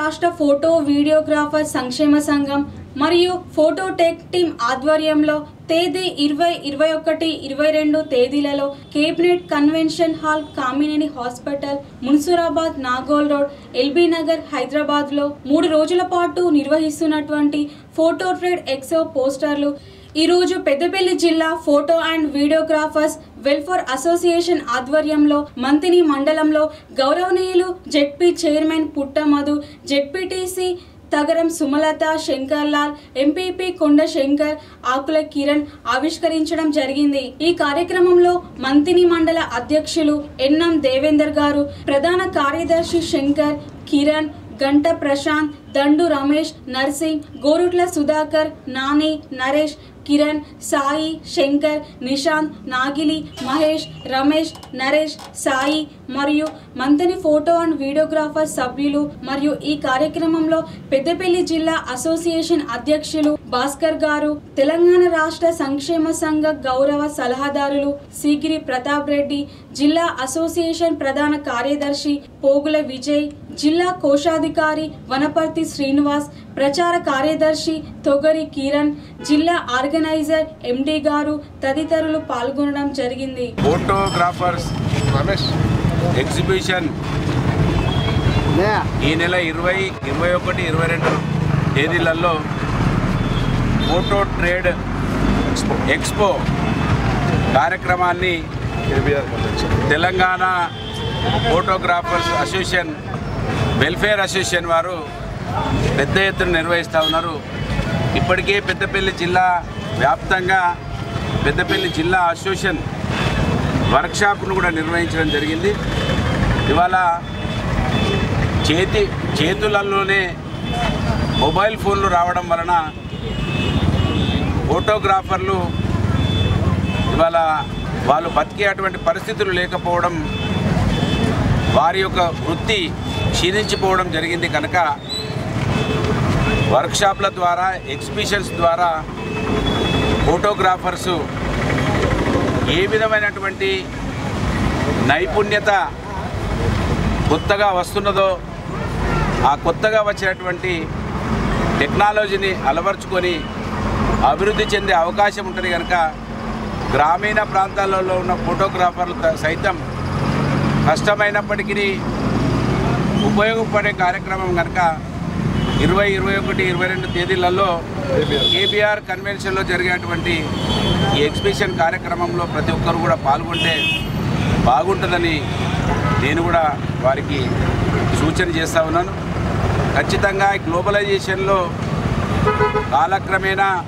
రాష్ట్ర photo videographer సంక్షేమ సంఘం మరియు ఫోటో టెక్ టీం ఆధ్వర్యంలో తేదీ ఇరవై ఇరవై ఒకటి ఇరవై రెండు తేదీలలో cabinet convention hall Kamineni hospital Mansoorabad Nagole road LB Nagar Hyderabad లో మూడు రోజుల పాటు నిర్వహిస్తున్నటువంటి ఫోటో ట్రేడ్ ఎక్సో పోస్టర్లు ఈ రోజు పెద్దపల్లి జిల్లా photo and videographers welfare association ఆధ్వర్యంలో మంతిని మండలంలో గౌరవనీయులు ZP chairman Putta Madhu ZPTC Thagaram Sumalatha Shankar Lal MPP Konda Shankar ఆకుల కిరణ్ ఆవిష్కరించడం జరిగింది ఈ కార్యక్రమంలో మంతిని మండల అధ్యక్షులు ఎన్ఎం దేవేందర్ గారు ప్రధాన కార్యదర్శి శంకర్ కిరణ్ గంట ప్రశాంత్ దండు రమేష్ నర్సింగ్ గోరుట్ల సుధాకర్ నాని నరేష్ కిరణ్ సాయి శంకర్ నిశాంత్ నాగిలి మహేష్ రమేష్ నరేష్ సాయి మరియు మంతని ఫోటో అండ్ వీడియోగ్రాఫర్ సభ్యులు మరియు ఈ కార్యక్రమంలో పెద్దపల్లి జిల్లా అసోసియేషన్ అధ్యక్షులు భాస్కర్ గారు తెలంగాణ రాష్ట్ర సంక్షేమ సంఘ గౌరవ సలహాదారులు సిగిరి ప్రతాప్ రెడ్డి జిల్లా అసోసియేషన్ ప్రధాన కార్యదర్శి పోగుల విజయ్ జిల్లా కోశాధికారి వనపర్తి శ్రీనివాస్ ప్రచార కార్యదర్శి తొగరి కిరణ్ జిల్లా ఆర్గనైజర్ ఎండి గారు తదితరులు పాల్గొనడం జరిగింది ఫోటోగ్రాఫర్స్ ఎగ్జిబిషన్ ఈ నెల ఇరవై ఇరవై ఒకటి ఇరవై రెండు తేదీలలో ఫోటో ట్రేడ్ ఎక్స్పో కార్యక్రమాన్ని Telangana photographers association welfare association వారు పెద్ద ఎత్తున నిర్వహిస్తూ ఉన్నారు ఇప్పటికే పెద్దపల్లి జిల్లా వ్యాప్తంగా పెద్దపల్లి జిల్లా అసోసియేషన్ వర్క్షాప్ను కూడా నిర్వహించడం జరిగింది ఇవాళ చేతి చేతులలోనే మొబైల్ ఫోన్లు రావడం వలన ఫోటోగ్రాఫర్లు ఇవాళ వాళ్ళు బతికేటువంటి పరిస్థితులు లేకపోవడం వారి యొక్క వృత్తి క్షీణించిపోవడం జరిగింది కనుక వర్క్షాప్ల ద్వారా ఎగ్జిబిషన్స్ ద్వారా ఫోటోగ్రాఫర్సు ఏ విధమైనటువంటి నైపుణ్యత కొత్తగా వస్తున్నదో ఆ కొత్తగా వచ్చినటువంటి టెక్నాలజీని అలవర్చుకొని అభివృద్ధి చెందే అవకాశం ఉంటుంది కనుక గ్రామీణ ప్రాంతాలలో ఉన్న ఫోటోగ్రాఫర్లు త- సైతం కష్టమైనప్పటికీ ఉపయోగపడే కార్యక్రమం కనుక ఇరవై ఇరవై ఒకటి ఇరవై రెండు తేదీలలో కేబీఆర్ కన్వెన్షన్లో జరిగేటువంటి ఈ ఎగ్జిబిషన్ కార్యక్రమంలో ప్రతి ఒక్కరు కూడా పాల్గొంటే బాగుంటుందని నేను కూడా వారికి సూచన చేస్తూ ఉన్నాను ఖచ్చితంగా ఈ గ్లోబలైజేషన్లో కాలక్రమేణా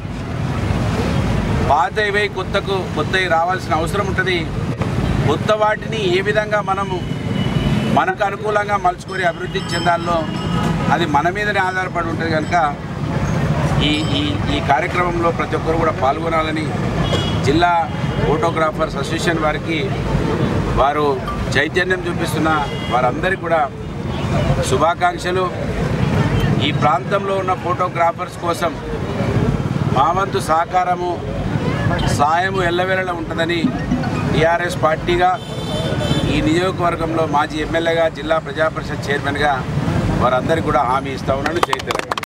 పాతవి కొత్తకు కొత్తవి రావాల్సిన అవసరం ఉంటుంది కొత్త వాటిని ఏ విధంగా మనము మనకు అనుకూలంగా మలుచుకొని అభివృద్ధి చెందాలో అది మన మీదనే ఆధారపడి ఉంటుంది కనుక ఈ ఈ ఈ కార్యక్రమంలో ప్రతి ఒక్కరు కూడా పాల్గొనాలని జిల్లా ఫోటోగ్రాఫర్స్ అసోసియేషన్ వారికి వారు చైతన్యం చూపిస్తున్న వారందరికీ కూడా శుభాకాంక్షలు ఈ ప్రాంతంలో ఉన్న ఫోటోగ్రాఫర్స్ కోసం మా వంతు సహకారము సాయము ఎల్లవేళలా ఉంటుందని టీఆర్ఎస్ పార్టీగా ఈ నియోజకవర్గంలో మాజీ ఎమ్మెల్యేగా జిల్లా ప్రజాపరిషత్ చైర్మన్గా వారందరికీ కూడా హామీ ఇస్తా ఉన్నాను జై తెలంగాణ